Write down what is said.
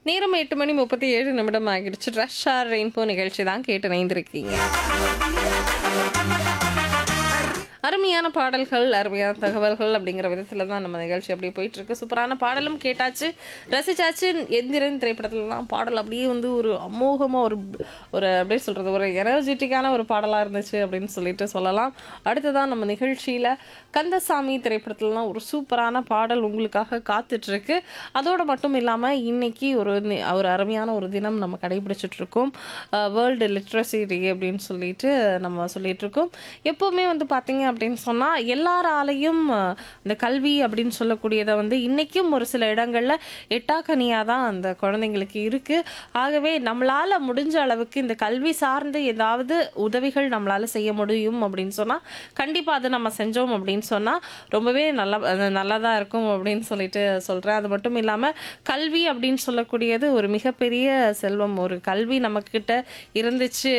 நேரம் எட்டு மணி முப்பத்தி ஏழு நிமிடம் ஆகிடுச்சு ரஷ் ஆர் ரெயின்போ நிகழ்ச்சி தான் கேட்டு இணைந்திருக்கீங்க அருமையான பாடல்கள் அருமையான தகவல்கள் அப்படிங்கிற விதத்தில் தான் நம்ம நிகழ்ச்சி அப்படியே போயிட்டு இருக்கு சூப்பரான பாடலும் கேட்டாச்சு ரசிச்சாச்சு எந்திரன் திரைப்படத்துலலாம் பாடல் அப்படியே வந்து ஒரு அமோகமாக ஒரு ஒரு அப்படியே சொல்கிறது ஒரு எனர்ஜெட்டிக்கான ஒரு பாடலாக இருந்துச்சு அப்படின்னு சொல்லிட்டு சொல்லலாம் அடுத்ததான் நம்ம நிகழ்ச்சியில் கந்தசாமி திரைப்படத்துலலாம் ஒரு சூப்பரான பாடல் உங்களுக்காக காத்துட்ருக்கு அதோடு மட்டும் இல்லாமல் இன்னைக்கு ஒரு நி- ஒரு அருமையான ஒரு தினம் நம்ம கடைபிடிச்சிட்டு இருக்கோம் வேர்ல்டு லிட்ரஸி டே அப்படின்னு சொல்லிட்டு நம்ம சொல்லிட்டு இருக்கோம் எப்போவுமே வந்து பார்த்தீங்க அப்படின்னு சொன்னால் எல்லாராலையும் அஹ், இந்த கல்வி அப்படின்னு சொல்லக்கூடியதை வந்து இன்றைக்கும் ஒரு சில இடங்களில் எட்டாக்கனியாக தான் அந்த குழந்தைங்களுக்கு இருக்குது ஆகவே நம்மளால் முடிஞ்ச அளவுக்கு இந்த கல்வி சார்ந்து ஏதாவது உதவிகள் நம்மளால் செய்ய முடியும் அப்படின்னு சொன்னால் கண்டிப்பாக அதை நம்ம செஞ்சோம் அப்படின்னு சொன்னால் ரொம்பவே நல்ல நல்லதாக இருக்கும் அப்படின்னு சொல்லிட்டு சொல்கிறேன் அது மட்டும் இல்லாமல் கல்வி அப்படின்னு சொல்லக்கூடியது ஒரு மிகப்பெரிய செல்வம் ஒரு கல்வி நம்மக்கிட்ட இருந்துச்சு